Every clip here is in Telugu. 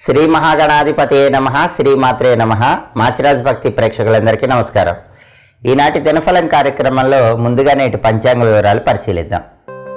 శ్రీ మహాగణాధిపతి నమ శ్రీమాత్రే నమ మాచిరాజ్ భక్తి ప్రేక్షకులందరికీ నమస్కారం ఈనాటి దినఫలం కార్యక్రమంలో ముందుగా నేటి పంచాంగ వివరాలు పరిశీలిద్దాం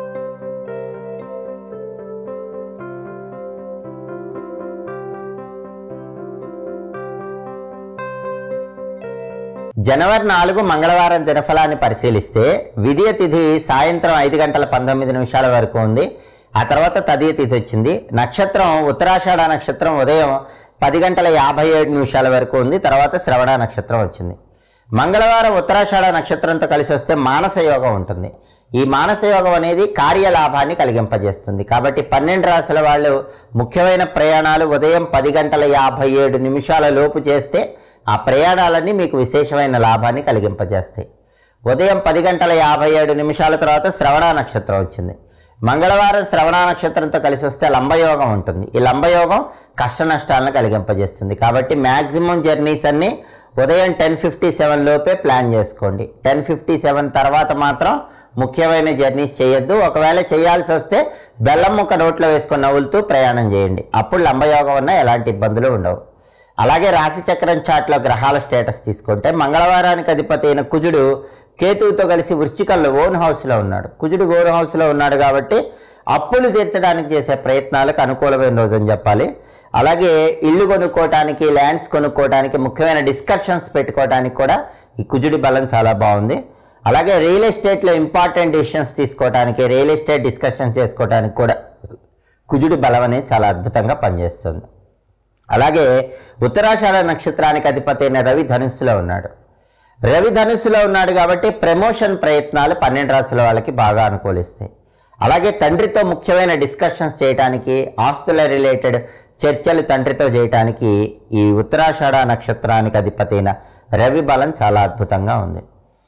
జనవరి నాలుగు మంగళవారం దినఫలాన్ని పరిశీలిస్తే విధియ తిథి సాయంత్రం ఐదు గంటల పంతొమ్మిది నిమిషాల వరకు ఉంది ఆ తర్వాత తదియ తిథి వచ్చింది నక్షత్రం ఉత్తరాషాఢ నక్షత్రం ఉదయం పది గంటల యాభై ఏడు నిమిషాల వరకు ఉంది తర్వాత శ్రవణ నక్షత్రం వచ్చింది మంగళవారం ఉత్తరాషాఢ నక్షత్రంతో కలిసి వస్తే మానస యోగం ఉంటుంది ఈ మానస యోగం అనేది కార్యలాభాన్ని కలిగింపజేస్తుంది కాబట్టి పన్నెండు రాశుల వాళ్ళు ముఖ్యమైన ప్రయాణాలు ఉదయం పది గంటల యాభై ఏడు నిమిషాల లోపు చేస్తే ఆ ప్రయాణాలన్నీ మీకు విశేషమైన లాభాన్ని కలిగింపజేస్తాయి ఉదయం పది గంటల యాభై ఏడు నిమిషాల తర్వాత శ్రవణ నక్షత్రం వచ్చింది మంగళవారం శ్రవణ నక్షత్రంతో కలిసి వస్తే లంబయోగం ఉంటుంది ఈ లంబయోగం కష్ట నష్టాలను కలిగింపజేస్తుంది కాబట్టి మ్యాక్సిమం జర్నీస్ అన్నీ ఉదయం టెన్ ఫిఫ్టీ సెవెన్ లోపే ప్లాన్ చేసుకోండి టెన్ ఫిఫ్టీ సెవెన్ తర్వాత మాత్రం ముఖ్యమైన జర్నీస్ చేయొద్దు ఒకవేళ చేయాల్సి వస్తే బెల్లం ముక్క నోట్లో వేసుకొని నవ్వులుతూ ప్రయాణం చేయండి అప్పుడు లంబయోగం ఉన్న ఎలాంటి ఇబ్బందులు ఉండవు అలాగే రాశి చక్రం చాట్లో గ్రహాల స్టేటస్ తీసుకుంటే మంగళవారానికి అధిపతి అయిన కుజుడు కేతువుతో కలిసి వృశ్చికంలో ఓన్ హౌస్లో ఉన్నాడు కుజుడు ఓన్ హౌస్లో ఉన్నాడు కాబట్టి అప్పులు తీర్చడానికి చేసే ప్రయత్నాలకు అనుకూలమైన రోజు అని చెప్పాలి అలాగే ఇల్లు కొనుక్కోవటానికి ల్యాండ్స్ కొనుక్కోవటానికి ముఖ్యమైన డిస్కషన్స్ పెట్టుకోవడానికి కూడా ఈ కుజుడి బలం చాలా బాగుంది అలాగే రియల్ ఎస్టేట్లో ఇంపార్టెంట్ డిసిషన్స్ తీసుకోవడానికి రియల్ ఎస్టేట్ డిస్కషన్ చేసుకోవడానికి కూడా కుజుడి బలం అనేది చాలా అద్భుతంగా పనిచేస్తుంది అలాగే ఉత్తరాషాఢ నక్షత్రానికి అధిపతి అయిన రవి ధనుస్సులో ఉన్నాడు రవి ధనుస్సులో ఉన్నాడు కాబట్టి ప్రమోషన్ ప్రయత్నాలు పన్నెండు రాసుల వాళ్ళకి బాగా అనుకూలిస్తాయి అలాగే తండ్రితో ముఖ్యమైన డిస్కషన్స్ చేయడానికి ఆస్తుల రిలేటెడ్ చర్చలు తండ్రితో చేయడానికి ఈ ఉత్తరాషాఢ నక్షత్రానికి అధిపతి అయిన రవి బలం చాలా అద్భుతంగా ఉంది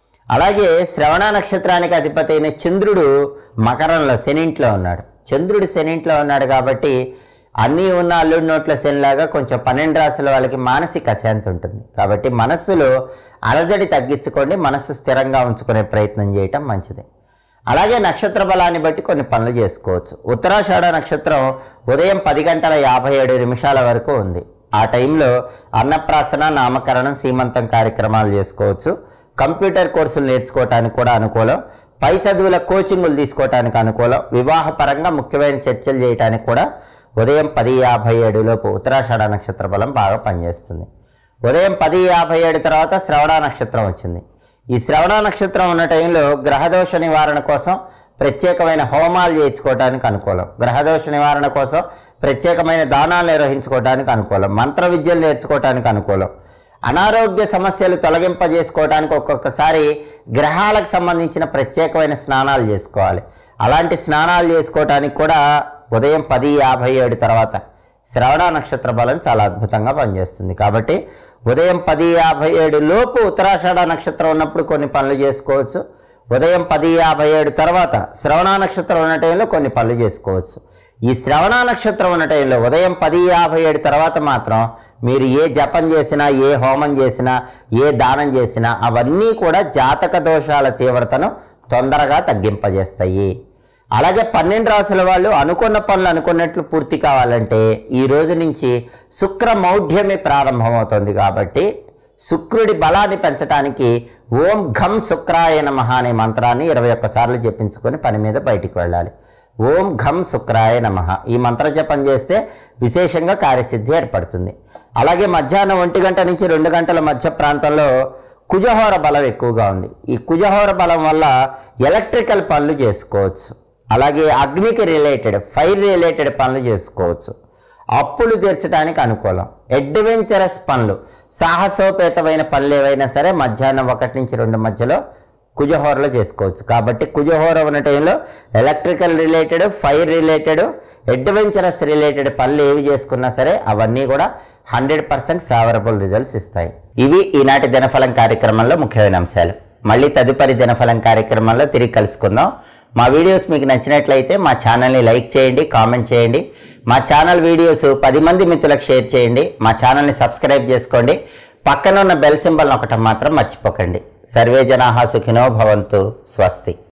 అలాగే శ్రవణ నక్షత్రానికి అధిపతి అయిన చంద్రుడు మకరంలో శనింట్లో ఉన్నాడు చంద్రుడు శనింట్లో ఉన్నాడు కాబట్టి అన్నీ ఉన్న అల్లుడి నోట్ల శనిలాగా కొంచెం పన్నెండు రాసుల వాళ్ళకి మానసిక అశాంతి ఉంటుంది కాబట్టి మనస్సులో అలజడి తగ్గించుకోండి మనస్సు స్థిరంగా ఉంచుకునే ప్రయత్నం చేయటం మంచిది అలాగే నక్షత్ర బలాన్ని బట్టి కొన్ని పనులు చేసుకోవచ్చు ఉత్తరాషాఢ నక్షత్రం ఉదయం పది గంటల యాభై ఏడు నిమిషాల వరకు ఉంది ఆ టైంలో అన్నప్రాసన నామకరణం సీమంతం కార్యక్రమాలు చేసుకోవచ్చు కంప్యూటర్ కోర్సులు నేర్చుకోవటానికి కూడా అనుకూలం పై చదువుల కోచింగులు తీసుకోవటానికి అనుకూలం వివాహపరంగా ముఖ్యమైన చర్చలు చేయడానికి కూడా ఉదయం పది యాభై ఏడులోపు ఉత్తరాషాఢ నక్షత్ర బలం బాగా పనిచేస్తుంది ఉదయం పది యాభై ఏడు తర్వాత శ్రవణ నక్షత్రం వచ్చింది ఈ శ్రవణ నక్షత్రం ఉన్న టైంలో గ్రహదోష నివారణ కోసం ప్రత్యేకమైన హోమాలు చేయించుకోవడానికి అనుకూలం గ్రహదోష నివారణ కోసం ప్రత్యేకమైన దానాలు నిర్వహించుకోవడానికి అనుకూలం మంత్ర విద్యలు నేర్చుకోవడానికి అనుకూలం అనారోగ్య సమస్యలు తొలగింపజేసుకోవడానికి ఒక్కొక్కసారి గ్రహాలకు సంబంధించిన ప్రత్యేకమైన స్నానాలు చేసుకోవాలి అలాంటి స్నానాలు చేసుకోవడానికి కూడా ఉదయం పది యాభై ఏడు తర్వాత శ్రవణ నక్షత్ర బలం చాలా అద్భుతంగా పనిచేస్తుంది కాబట్టి ఉదయం పది యాభై ఏడు లోపు ఉత్తరాషాఢ నక్షత్రం ఉన్నప్పుడు కొన్ని పనులు చేసుకోవచ్చు ఉదయం పది యాభై ఏడు తర్వాత శ్రవణ నక్షత్రం ఉన్న టైంలో కొన్ని పనులు చేసుకోవచ్చు ఈ శ్రవణ నక్షత్రం ఉన్న టైంలో ఉదయం పది యాభై ఏడు తర్వాత మాత్రం మీరు ఏ జపం చేసినా ఏ హోమం చేసినా ఏ దానం చేసినా అవన్నీ కూడా జాతక దోషాల తీవ్రతను తొందరగా తగ్గింపజేస్తాయి అలాగే పన్నెండు రాసుల వాళ్ళు అనుకున్న పనులు అనుకున్నట్లు పూర్తి కావాలంటే ఈ రోజు నుంచి శుక్ర మౌఢ్యమి ప్రారంభమవుతుంది కాబట్టి శుక్రుడి బలాన్ని పెంచడానికి ఓం ఘం శుక్రాయ నమః అనే మంత్రాన్ని ఇరవై ఒక్కసార్లు జపించుకొని పని మీద బయటికి వెళ్ళాలి ఓం ఘం శుక్రాయ నమః ఈ మంత్ర జపం చేస్తే విశేషంగా కార్యసిద్ధి ఏర్పడుతుంది అలాగే మధ్యాహ్నం ఒంటి గంట నుంచి రెండు గంటల మధ్య ప్రాంతంలో కుజహోర బలం ఎక్కువగా ఉంది ఈ కుజహోర బలం వల్ల ఎలక్ట్రికల్ పనులు చేసుకోవచ్చు అలాగే అగ్నికి రిలేటెడ్ ఫైర్ రిలేటెడ్ పనులు చేసుకోవచ్చు అప్పులు తీర్చడానికి అనుకూలం అడ్వెంచరస్ పనులు సాహసోపేతమైన పనులు ఏవైనా సరే మధ్యాహ్నం ఒకటి నుంచి రెండు మధ్యలో కుజహోరలో చేసుకోవచ్చు కాబట్టి కుజహోర ఉన్న టైంలో electrical related fire related adventurous related పనులు ఏవి చేసుకున్నా సరే అవన్నీ కూడా హండ్రెడ్ పర్సెంట్ ఫేవరబుల్ రిజల్ట్స్ ఇస్తాయి ఇవి ఈనాటి దినఫలం కార్యక్రమంలో ముఖ్యమైన అంశాలు మళ్ళీ తదుపరి దినఫలం కార్యక్రమంలో తిరిగి కలుసుకుందాం మా వీడియోస్ మీకు నచ్చినట్లయితే మా ఛానల్ని లైక్ చేయండి కామెంట్ చేయండి మా ఛానల్ వీడియోస్ పది మంది మిత్రులకు షేర్ చేయండి మా ఛానల్ని సబ్స్క్రైబ్ చేసుకోండి పక్కన ఉన్న బెల్ సింబల్ నొక్కటం మాత్రం మర్చిపోకండి సర్వే జనాహా సుఖినో భవంతు స్వస్తి